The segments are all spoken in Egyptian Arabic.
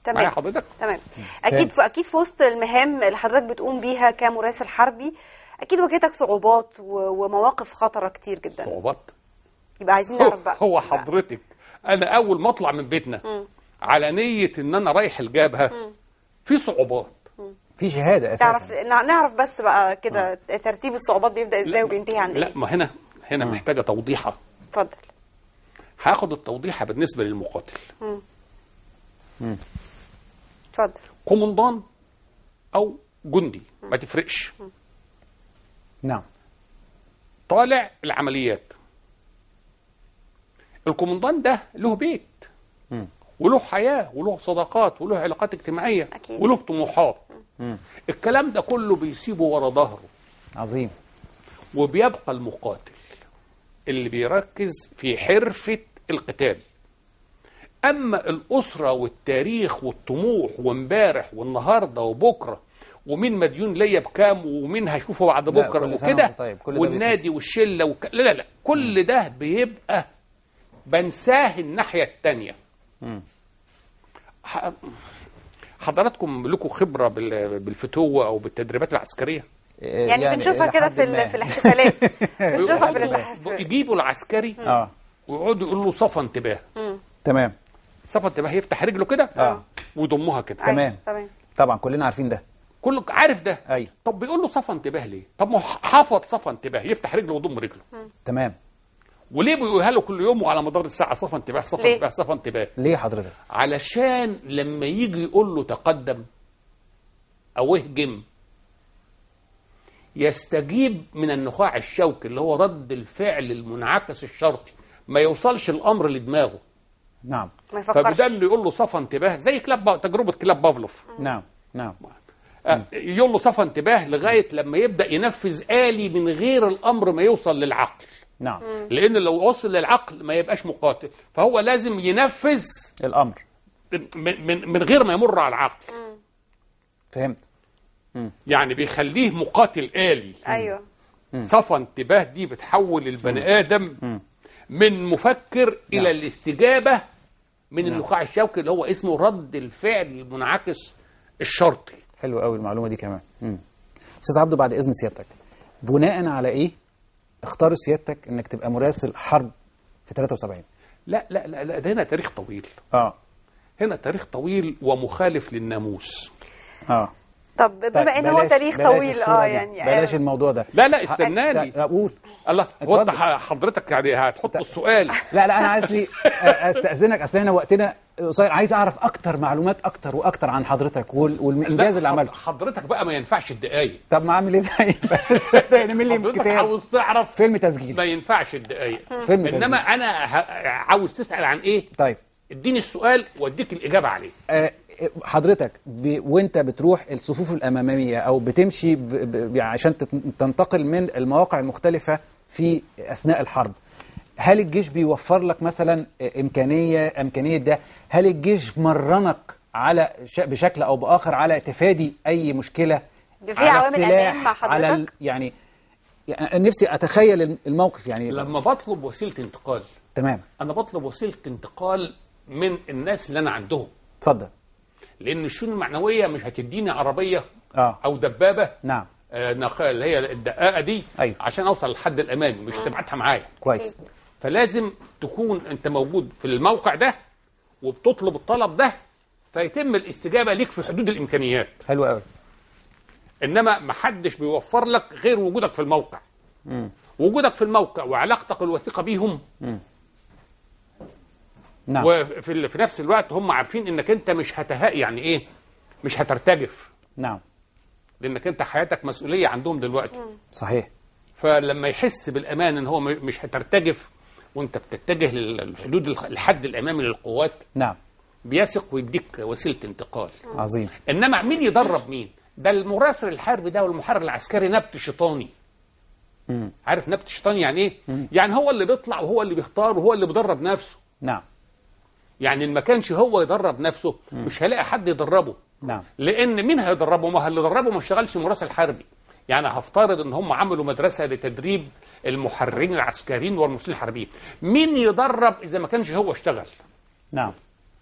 تمام. معايا حضرتك تمام اكيد في اكيد في وسط المهام اللي حضرتك بتقوم بيها كمراسل حربي اكيد واجهتك صعوبات و- ومواقف خطره كتير جدا صعوبات يبقى عايزين نعرف بقى هو حضرتك انا اول ما اطلع من بيتنا على نيه ان انا رايح الجبهه في صعوبات في شهاده تعرف اساسا نع- نعرف بس بقى كده ترتيب الصعوبات بيبدا ازاي لا، وبينتهي عند لا ايه ما هنا هنا محتاجه توضيحه اتفضل هاخد التوضيحه بالنسبه للمقاتل اتفضل قومندان او جندي ما تفرقش نعم طالع العمليات القومندان ده له بيت وله حياة وله صداقات وله علاقات اجتماعية أكيد. وله طموحات الكلام ده كله بيسيبه ورا ظهره عظيم وبيبقى المقاتل اللي بيركز في حرفة القتال أما الأسرة والتاريخ والطموح وامبارح والنهاردة وبكرة ومين مديون ليا بكام ومين هشوفه بعد لا، بكرة كل سنة وكده وأنت طيب، كل ده والنادي والشلة وك... لا لا لا كل ده بيبقى بنساه الناحية التانية ح- حضراتكم لكم خبرة بال- بالفتوة أو بالتدريبات العسكرية يعني, بنشوفها إلى كده حد في ال- ما. في الاحتفالات بنشوفها في يقعدوا الاحتفالات يجيبوا العسكري اه ويقعدوا يقولوا له صفى انتباه تمام صفى انتباه يفتح رجله كده اه ويضمها كده تمام. أيوة، تمام طبعا كلنا عارفين ده كله عارف ده ايوه طب بيقول له صفى انتباه ليه طب ما هو حفظ صفى انتباه يفتح رجله ويضم رجله تمام وليه بيقولها له كل يوم وعلى مدار الساعه صفى انتباه صفى ليه؟ انتباه صفى انتباه ليه حضرتك علشان لما يجي يقول له تقدم او اهجم يستجيب من النخاع الشوكي اللي هو رد الفعل المنعكس الشرطي ما يوصلش الامر لدماغه نعم ما يفكرش فبدل يقول له صفى انتباه زي كلاب تجربه كلاب بافلوف نعم نعم آه، يقول له صفى انتباه لغايه لما يبدا ينفذ آلي من غير الامر ما يوصل للعقل نعم لان لو وصل للعقل ما يبقاش مقاتل فهو لازم ينفذ الامر من, من, من غير ما يمر على العقل فهمت يعني بيخليه مقاتل آلي ايوه صفى انتباه دي بتحول البني آدم من مفكر إلى الاستجابة من النخاع الشوكي اللي هو اسمه رد الفعل المنعكس الشرطي حلو قوي المعلومه دي كمان مم. استاذ عبده بعد اذن سيادتك بناء على ايه اختاروا سيادتك انك تبقى مراسل حرب في 73 لا لا لا, لا ده هنا تاريخ طويل اه هنا تاريخ طويل ومخالف للناموس اه طب بما طيب، ان هو بلاش- تاريخ بلاش طويل الصورة اه دي. يعني بلاش آه، الموضوع ده لا لا استناني لا قول الله هو انت اتفضل. ح- حضرتك يعني هتحط السؤال لا لا انا عايز لي استاذنك اصل احنا وقتنا قصير عايز اعرف اكتر معلومات اكتر واكتر عن حضرتك وال- والانجاز لا، اللي حض- عملته حضرتك بقى ما ينفعش الدقايق طب ما اعمل ايه طيب بس ده نعمل لي حضرتك كتاب عاوز تعرف فيلم تسجيل ما ينفعش الدقايق فيلم انما تسجيل. انا ه- عاوز تسال عن ايه طيب اديني السؤال واديك الاجابه عليه آه، حضرتك ب... وانت بتروح الصفوف الاماميه او بتمشي ب... ب... يعني عشان تت- تنتقل من المواقع المختلفه في اثناء الحرب هل الجيش بيوفر لك مثلا امكانيه امكانيه ده هل الجيش مرنك على ش... بشكل او باخر على تفادي اي مشكله في على عوامل السلاح أمان مع على ال... حضرتك؟ يعني يعني نفسي اتخيل الموقف يعني لما بطلب وسيله انتقال تمام انا بطلب وسيله انتقال من الناس اللي انا عندهم اتفضل لان الشؤون المعنويه مش هتديني عربيه اه او دبابه نعم آه، ناق- اللي هي الدقاقه دي أيوة. عشان اوصل للحد الامامي مش تبعتها معايا كويس فلازم تكون انت موجود في الموقع ده وبتطلب الطلب ده فيتم الاستجابه ليك في حدود الامكانيات حلو قوي انما ما حدش بيوفر لك غير وجودك في الموقع وجودك في الموقع وعلاقتك الوثيقه بيهم نعم وفي ال- في نفس الوقت هم عارفين انك انت مش هتها يعني ايه مش هترتجف نعم لانك انت حياتك مسؤوليه عندهم دلوقتي صحيح فلما يحس بالامان ان هو م- مش هترتجف وانت بتتجه للحدود الخ- الحد الامامي للقوات نعم بيثق ويديك وسيله انتقال عظيم انما مين يدرب مين ده المراسل الحربي ده والمحرر العسكري نبت شيطاني مم. عارف نبت شيطاني يعني ايه يعني هو اللي بيطلع وهو اللي بيختار وهو اللي بيدرب نفسه نعم يعني ان ما كانش هو يدرب نفسه مش هلاقي حد يدربه نعم لان مين هيدربه ما هو اللي دربه ما اشتغلش مراسل حربي يعني هفترض ان هم عملوا مدرسه لتدريب المحررين العسكريين والمرسلين الحربيين مين يدرب اذا ما كانش هو اشتغل نعم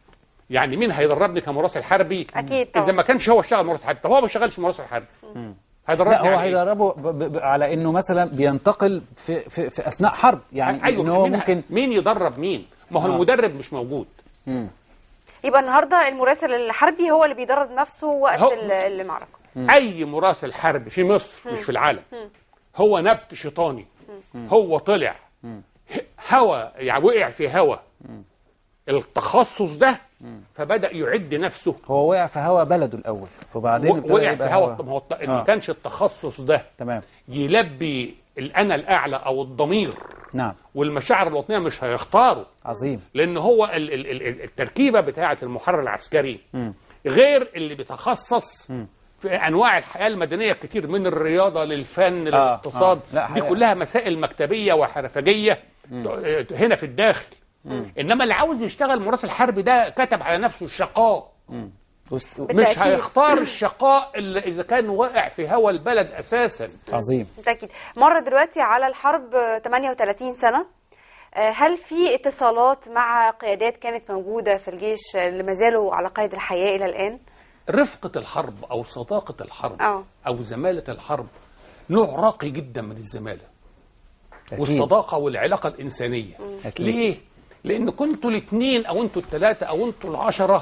يعني مين هيدربني كمراسل حربي أكيد اذا طبعا. ما كانش هو اشتغل مراسل حربي طب هو ما اشتغلش مراسل حربي هيدربني لا هو على إيه؟ هيدربه ب- ب- ب- على انه مثلا بينتقل في في, في اثناء حرب يعني ايوه ان هو مين, ممكن مين يدرب مين ما هو آه. المدرب مش موجود يبقى النهارده المراسل الحربي هو اللي بيدرب نفسه وقت هو- ال- المعركه اي مراسل حربي في مصر مش في العالم هو نبت شيطاني هو طلع هوا يعني وقع في هوا التخصص ده فبدا يعد نفسه هو وقع في هوا بلده الاول وبعدين ابتدى وقع في يبقى هوا ما هو الت- آه. ما كانش التخصص ده تمام يلبي الانا الاعلى او الضمير نعم والمشاعر الوطنيه مش هيختاروا عظيم لان هو ال- ال- ال- التركيبه بتاعه المحرر العسكري غير اللي بيتخصص في انواع الحياه المدنيه كتير من الرياضه للفن للاقتصاد آه. لا، دي حقيقة. كلها مسائل مكتبيه وحرفجيه هنا في الداخل انما اللي عاوز يشتغل مراسل حربي ده كتب على نفسه الشقاء وست- مش بالتأكيد. هيختار الشقاء الا اذا كان واقع في هوا البلد اساسا عظيم بالتاكيد مر دلوقتي على الحرب آه، 38 سنه آه، هل في اتصالات مع قيادات كانت موجوده في الجيش آه، اللي ما زالوا على قيد الحياه الى الان رفقه الحرب او صداقه الحرب آه. او زماله الحرب نوع راقي جدا من الزماله أكيد. والصداقه والعلاقه الانسانيه أكيد. ليه لان كنتوا الاثنين او انتوا الثلاثه او انتوا العشره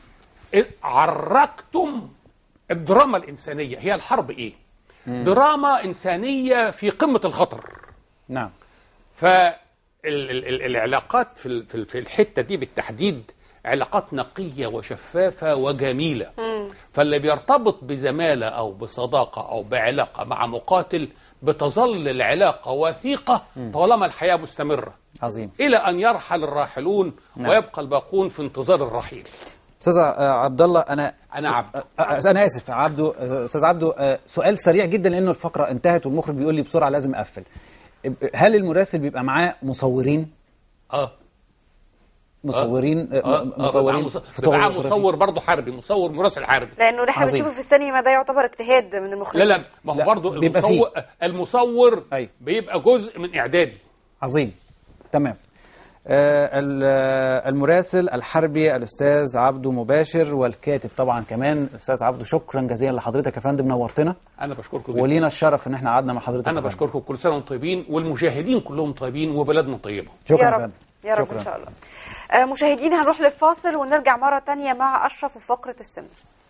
عرقتم الدراما الانسانيه هي الحرب ايه دراما انسانيه في قمه الخطر نعم فالعلاقات في ال- في ال- في الحته دي بالتحديد علاقات نقيه وشفافه وجميله فاللي بيرتبط بزماله او بصداقه او بعلاقه مع مقاتل بتظل العلاقه وثيقه طالما الحياه مستمره عظيم الى ان يرحل الراحلون ويبقى الباقون في انتظار الرحيل استاذ آه، عبد الله انا أنا عبده. آه، آه، انا اسف عبده آه، استاذ عبده آه، سؤال سريع جدا لانه الفقره انتهت والمخرج بيقول لي بسرعه لازم اقفل هل المراسل بيبقى معاه مصورين اه مصورين آه، اه مصورين مصور فوتوغرافي؟ مصور برضه حربي مصور مراسل حربي لانه احنا عظيم. بنشوفه في السينما ده يعتبر اجتهاد من المخرج لا لا ما هو لا، برضه بيبقى المصور المصور أيوة. بيبقى جزء من اعدادي عظيم تمام آه، ال- آه، المراسل الحربي الاستاذ عبده مباشر والكاتب طبعا كمان الاستاذ عبده شكرا جزيلا لحضرتك يا فندم نورتنا انا بشكركم جدا ولينا الشرف ان احنا قعدنا مع حضرتك انا يا فندم. بشكركم كل سنه وانتم طيبين والمشاهدين كلهم طيبين وبلدنا طيبه شكرا يا يا رب فندم يا رب شكراً. ان شاء الله آه، مشاهدينا هنروح للفاصل ونرجع مره تانية مع اشرف في فقره السن